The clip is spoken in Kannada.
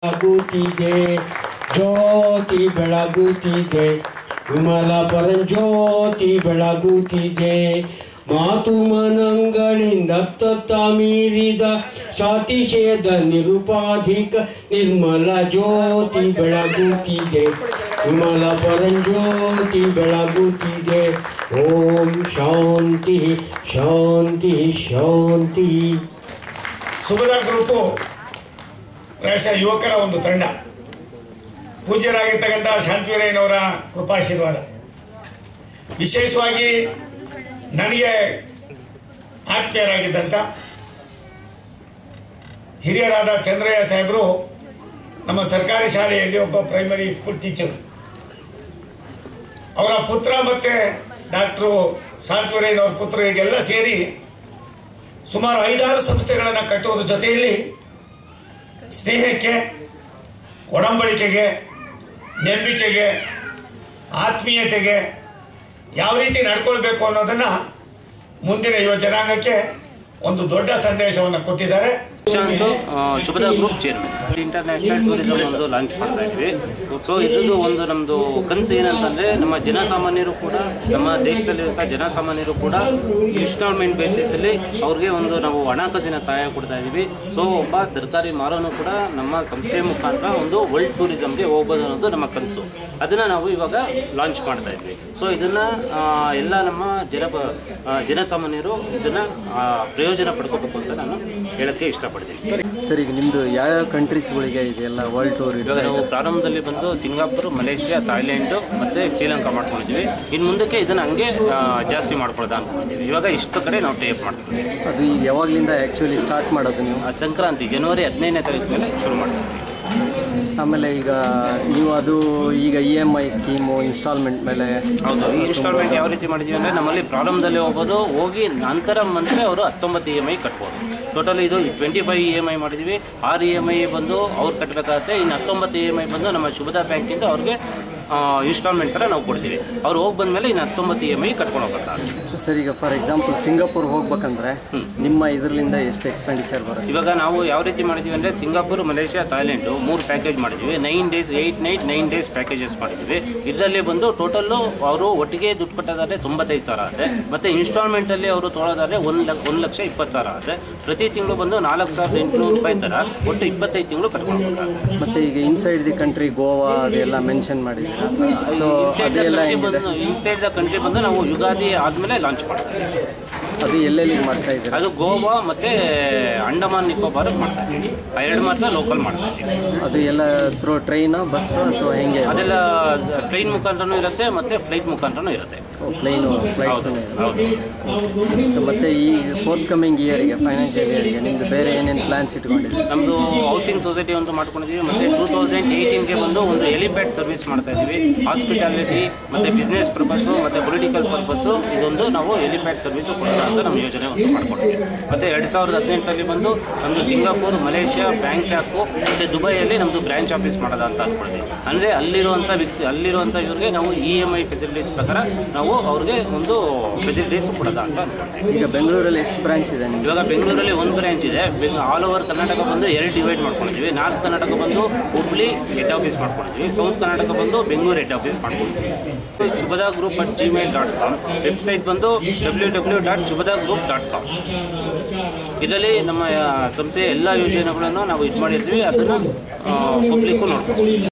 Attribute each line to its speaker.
Speaker 1: ಬೆಳಗುತ್ತಿದೆ ಜ್ಯೋತಿ ಬೆಳಗುತ್ತಿದೆ ವಿಮಲ ಪರಂಜ್ಯೋತಿ ಬೆಳಗುತ್ತಿದೆ ಮಾತು ಮನಗಳಿಂದ ತತ್ತ ಮೀರಿದ ಸಾತಿಶಯದ ನಿರುಪಾಧಿಕ ನಿರ್ಮಲ ಜ್ಯೋತಿ ಬೆಳಗುತ್ತಿದೆ ವಿಮಲ ಪರಂಜ್ಯೋತಿ ಬೆಳಗುತ್ತಿದೆ ಓಂ ಶಾಂತಿ ಶಾಂತಿ ಶಾಂತಿ
Speaker 2: ಸುಭದ್ರ ಗ್ರೂಪು ಪ್ರಾಯಶಃ ಯುವಕರ ಒಂದು ತಂಡ ಪೂಜ್ಯರಾಗಿರ್ತಕ್ಕಂಥ ಶಾಂತಿವೀರಯ್ಯನವರ ಕೃಪಾಶೀರ್ವಾದ ವಿಶೇಷವಾಗಿ ನನಗೆ ಆತ್ಮೀಯರಾಗಿದ್ದಂಥ ಹಿರಿಯರಾದ ಚಂದ್ರಯ್ಯ ಸಾಹೇಬರು ನಮ್ಮ ಸರ್ಕಾರಿ ಶಾಲೆಯಲ್ಲಿ ಒಬ್ಬ ಪ್ರೈಮರಿ ಸ್ಕೂಲ್ ಟೀಚರ್ ಅವರ ಪುತ್ರ ಮತ್ತು ಡಾಕ್ಟ್ರು ಶಾಂತಿವೀರಯ್ಯನವರ ಪುತ್ರ ಹೀಗೆಲ್ಲ ಸೇರಿ ಸುಮಾರು ಐದಾರು ಸಂಸ್ಥೆಗಳನ್ನು ಕಟ್ಟುವುದ್ರ ಜೊತೆಯಲ್ಲಿ ಸ್ನೇಹಕ್ಕೆ ಒಡಂಬಡಿಕೆಗೆ ನಂಬಿಕೆಗೆ ಆತ್ಮೀಯತೆಗೆ ಯಾವ ರೀತಿ ನಡ್ಕೊಳ್ಬೇಕು ಅನ್ನೋದನ್ನು ಮುಂದಿನ ಯುವ ಜನಾಂಗಕ್ಕೆ ಒಂದು ದೊಡ್ಡ ಸಂದೇಶವನ್ನು ಕೊಟ್ಟಿದ್ದಾರೆ
Speaker 3: ಪ್ರಶಾಂತ್ ಆ, Shubhada group chairman international tourism ಒಂದು ಲಾಂಚ್ ಮಾಡ್ತಾ ಇದ್ವಿ ಸೊ ಇದ್ದು ಒಂದು ನಮ್ಮದು ಕನಸು ಏನಂತಂದ್ರೆ ನಮ್ಮ ಜನಸಾಮಾನ್ಯರು ಕೂಡ ನಮ್ಮ ದೇಶದಲ್ಲಿರುವಂಥ ಜನಸಾಮಾನ್ಯರು ಕೂಡ ಇನ್ಸ್ಟಾಲ್ಮೆಂಟ್ ಬೇಸಿಸಲ್ಲಿ ಅವ್ರಿಗೆ ಒಂದು ನಾವು ಹಣಕಾಸಿನ ಸಹಾಯ ಕೊಡ್ತಾ ಇದ್ದೀವಿ ಸೊ ಒಬ್ಬ ತರಕಾರಿ ಮಾರೋನು ಕೂಡ ನಮ್ಮ ಸಂಸ್ಥೆ ಮುಖಾಂತರ ಒಂದು ವರ್ಲ್ಡ್ ಟೂರಿಸಂಗೆ ಹೋಗ್ಬೋದು ಅನ್ನೋದು ನಮ್ಮ ಕನಸು ಅದನ್ನು ನಾವು ಇವಾಗ ಲಾಂಚ್ ಮಾಡ್ತಾ ಇದ್ವಿ ಸೊ ಇದನ್ನು ಎಲ್ಲ ನಮ್ಮ ಜನ ಆ, ಜನಸಾಮಾನ್ಯರು ಇದನ್ನು ಪ್ರಯೋಜನ ಪಡ್ಕೋಬೇಕು ಅಂತ ನಾನು ಹೇಳೋಕ್ಕೆ ಇಷ್ಟಪಡ್ತೀನಿ
Speaker 4: ಸರ್ ಈಗ ನಿಮ್ಮದು ಯಾವ್ಯಾವ ಕಂಟ್ರೀಸ್ಗಳಿಗೆ ಇದೆಲ್ಲ ವರ್ಲ್ಡ್ ಟೂರ್
Speaker 3: ಇವಾಗ ನಾವು ಪ್ರಾರಂಭದಲ್ಲಿ ಬಂದು ಸಿಂಗಾಪುರ್ ಮಲೇಷ್ಯಾ ಥಾಯ್ಲೆಂಡು ಮತ್ತು ಶ್ರೀಲಂಕಾ ಮಾಡ್ಕೊಂಡಿದ್ವಿ ಇನ್ನು ಮುಂದಕ್ಕೆ ಇದನ್ನು ಹಂಗೆ ಆ, ಜಾಸ್ತಿ ಮಾಡ್ಕೊಳ್ತಾ ಅಂದ್ಕೊಂಡಿದ್ದೀವಿ ಇವಾಗ ಇಷ್ಟು ಕಡೆ ನಾವು ಟೇಪ್ ಮಾಡ್ತೀವಿ
Speaker 4: ಅದು ಈಗ ಯಾವಾಗಲಿಂದ ಆ್ಯಕ್ಚುಲಿ ಸ್ಟಾರ್ಟ್ ಮಾಡೋದು ನೀವು
Speaker 3: ಆ, ಸಂಕ್ರಾಂತಿ ಜನವರಿ ಹದಿನೈದನೇ ತಾರೀಕು ಮೇಲೆ ಶುರು ಮಾಡ್ತೀವಿ
Speaker 4: ಆಮೇಲೆ ಈಗ ನೀವು ಅದು ಈಗ E M I scheme installment ಮೇಲೆ
Speaker 3: ಹೌದು ಈ ಇನ್ಸ್ಟಾಲ್ಮೆಂಟ್ ಯಾವ ರೀತಿ ಮಾಡಿದ್ದೀವಿ ಅಂದರೆ ನಮ್ಮಲ್ಲಿ ಪ್ರಾರಂಭದಲ್ಲಿ ಹೋಗೋದು ಹೋಗಿ ನಂತರ ಮಂತ್ರೆ ಅವರು ಹತ್ತೊಂಬತ್ತು ಇ ಎಮ್ ಐ ಕಟ್ಬೋದು ಟೋಟಲ್ ಇದು twenty five E M I ಮಾಡಿದ್ವಿ ಆರು ಇ ಎಮ್ ಐ ಬಂದು ಅವ್ರು ಕಟ್ಟಬೇಕಾಗತ್ತೆ ಇನ್ನು ಹತ್ತೊಂಬತ್ತು ಇ ಎಮ್ ಐ ಬಂದು ನಮ್ಮ ಶುಭದ ಬ್ಯಾಂಕಿಂದ ಅವ್ರಿಗೆ ಇನ್ಸ್ಟಾಲ್ಮೆಂಟ್ ಥರ ನಾವು ಕೊಡ್ತೀವಿ ಅವ್ರು ಹೋಗಿ ಬಂದಮೇಲೆ ಇನ್ನು ಹತ್ತೊಂಬತ್ತು ಇ ಎಮ್ ಐ ಕಟ್ಕೊಂಡು ಹೋಗ್ಬೇಕಾಗುತ್ತೆ
Speaker 4: ಸರ್ ಈಗ ಫಾರ್ ಎಕ್ಸಾಂಪಲ್ ಸಿಂಗಾಪುರ್ ಹೋಗ್ಬೇಕಂದ್ರೆ ನಿಮ್ಮ ಇದರಿಂದ ಎಷ್ಟು ಎಕ್ಸ್ಪೆಂಡಿಚರ್ ಬರುತ್ತೆ
Speaker 3: ಇವಾಗ ನಾವು ಯಾವ ರೀತಿ ಮಾಡಿದ್ವಿ ಅಂದರೆ ಸಿಂಗಾಪುರ್ ಮಲೇಷ್ಯಾ ಥಾಯ್ಲೆಂಡು ಮೂರು ಪ್ಯಾಕೇಜ್ ಮಾಡಿದ್ವಿ nine days eight night nine days packages ಮಾಡಿದ್ವಿ ಇದರಲ್ಲಿ ಬಂದು ಟೋಟಲ್ಲು ಅವರು ಒಟ್ಟಿಗೆ ದುಡ್ಡು ಕಟ್ಟೋದಾದ್ರೆ ತೊಂಬತ್ತೈದು ಸಾವಿರ ಆಗುತ್ತೆ ಮತ್ತು ಇನ್ಸ್ಟಾಲ್ಮೆಂಟಲ್ಲಿ ಅವರು ತೊಗೊಳೋದಾದ್ರೆ ಒಂದು ಲಕ್ಷ ಒಂದು ಲಕ್ಷ ಇಪ್ಪತ್ತು ಸಾವಿರ ಆಗುತ್ತೆ ಪ್ರತಿ ತಿಂಗಳು ಬಂದು ನಾಲ್ಕು ಸಾವಿರದ ಎಂಟುನೂರು ರೂಪಾಯಿ ಥರ ಒಟ್ಟು ಇಪ್ಪತ್ತೈದು ತಿಂಗಳು ಕಟ್ಕೊಳ್ಬೇಕಾಗುತ್ತೆ
Speaker 4: ಮತ್ತು ಈಗ ಇನ್ಸೈಡ್ ದಿ ಕಂಟ್ರಿ ಗೋವಾ ಅದೆಲ್ಲ ಮೆನ್ಷನ್ ಮಾಡಿದ್ದೀರಾ ಸೊ ಅದೆಲ್ಲ ಹೆಂಗಿದೆ
Speaker 3: ಬಂದು ಇನ್ಸೈಡ್ ದ ಕಂಟ್ರಿ ಬಂದು ನಾವು ಯುಗಾದಿ ಆದಮೇಲೆ ಲಾಂಚ್ ಮಾಡ್ತೀವಿ
Speaker 4: ಅದು ಎಲ್ಲೆಲ್ಲಿ ಮಾಡ್ತಾ ಇದ್ದೀರಾ
Speaker 3: ಅದು ಗೋವಾ ಮತ್ತು ಅಂಡಮಾನ್ ನಿಕೋಬಾರ್ ಮಾಡ್ತಾ ಇದ್ದೀವಿ ಆ ಎರಡು ಮಾತ್ರ ಲೋಕಲ್ ಮಾಡ್ತಾ ಇದ್ದೀವಿ
Speaker 4: ಅದು ಎಲ್ಲ ಥ್ರೂ ಟ್ರೈನಾ ಬಸ್ಸು ಅಥವಾ ಹೆಂಗೆ
Speaker 3: ಅದೆಲ್ಲ ಟ್ರೈನ್ ಮುಖಾಂತರನೂ ಇರುತ್ತೆ ಮತ್ತು ಫ್ಲೈಟ್ ಮುಖಾಂತರನೂ ಇರುತ್ತೆ
Speaker 4: ಪ್ಲೈನು ಫ್ಲೈಟ್ಸ್
Speaker 3: ಹೌದು ಹೌದು
Speaker 4: ಸೊ ಮತ್ತೆ ಈ ಫೋರ್ತ್ ಕಮಿಂಗ್ ಇಯರಿಗೆ ಫೈನಾನ್ಷಿಯಲ್ ಇಯರಿಗೆ ನಿಮ್ದು ಬೇರೆ ಏನೇನು ಪ್ಲಾನ್ಸ್ ಇಟ್ಕೊಂಡಿದ್ದೀರಿ
Speaker 3: ನಮ್ಮದು ಹೌಸಿಂಗ್ ಸೊಸೈಟಿ ಅಂತ ಮಾಡ್ಕೊಂಡಿದ್ದೀವಿ ಮತ್ತು ಟೂ ತೌಸಂಡ್ ಏಯ್ಟೀನ್ಗೆ ಬಂದು ಒಂದು ಎಲಿಪ್ಯಾಡ್ ಸರ್ವಿಸ್ ಮಾಡ್ತಾ ಇದ್ದೀವಿ ಹಾಸ್ಪಿಟಾಲಿಟಿ ಮತ್ತು ಬಿಸ್ನೆಸ್ ಪರ್ಪಸ್ಸು ಮತ್ತು ಪೊಲಿಟಿಕಲ್ ಪರ್ಪಸ್ಸು ಇದೊಂದು ನಾವು ಎಲಿಪ್ಯಾಡ್ ಸರ್ವಿಸು ಕೊಡೋಣ ಅಂತ ನಮ್ಮ ಯೋಜನೆ ಒಂದು ಮಾಡ್ಕೊಂಡಿದ್ದೀವಿ ಮತ್ತು ಎರಡು ಸಾವಿರದ ಹದಿನೆಂಟರಲ್ಲಿ ಬಂದು ನಮ್ಮದು ಸಿಂಗಾಪುರ್ ಮಲೇಷ್ಯಾ ಬ್ಯಾಂಕಾಕು ಮತ್ತು ದುಬೈಯಲ್ಲಿ ನಮ್ಮದು ಬ್ರಾಂಚ್ ಆಫೀಸ್ ಮಾಡೋದ ಅಂತ ಅಂದ್ಕೊಳ್ತೀವಿ ಅಂದರೆ ಅಲ್ಲಿರುವಂಥ ವ್ಯಕ್ತಿ ಅಲ್ಲಿರುವಂಥ ಇವ್ರಿಗೆ ನಾವು ಇ ಎಮ್ ಐ ಫೆಸಿಲಿಟೀಸ್ ಪ್ರಕಾರ ನಾವು ಅವ್ರಿಗೆ ಒಂದು ಫೆಸಿಲಿಟೀಸ್ ಕೊಡೋದ ಅಂತ ಅಂದ್ಕೊಳ್ತೀವಿ
Speaker 4: ಈಗ ಬೆಂಗಳೂರಲ್ಲಿ ಎಷ್ಟು ಬ್ರಾಂಚ್ ಇದೆ ನಿಮ್ದು
Speaker 3: ಇವಾಗ ಬೆಂಗಳೂರಲ್ಲಿ ಒಂದು ಬ್ರಾಂಚ್ ಇದೆ ಆಲ್ ಓವರ್ ಕರ್ನಾಟಕ ಬಂದು ಎರಡು ಡಿವೈಡ್ ಮಾಡ್ಕೊಂಡಿದ್ವಿ ನಾರ್ತ್ ಕರ್ನಾಟಕ ಬಂದು ಹುಬ್ಳಿ ಹೆಡ್ ಆಫೀಸ್ ಮಾಡ್ಕೊಂಡಿದ್ವಿ ಸೌತ್ ಕರ್ನಾಟಕ ಬಂದು ಬೆಂಗಳೂರು ಹೆಡ್ ಆಫೀಸ್ ಮಾಡ್ಕೊಂಡಿದ್ವಿ Shubhada group at Gmail dot com website ಬಂದು W W dot Shubhada group dot com ಇದರಲ್ಲಿ ನಮ್ಮ ಆ, ಸಂಸ್ಥೆಯ ಎಲ್ಲ ಯೋಜನೆಗಳನ್ನು ನಾವು ಇದು ಮಾಡಿರ್ತೀವಿ ಅದನ್ನು ಪಬ್ಲಿಕ್ಕು ನೋಡ್ಕೊಂಡು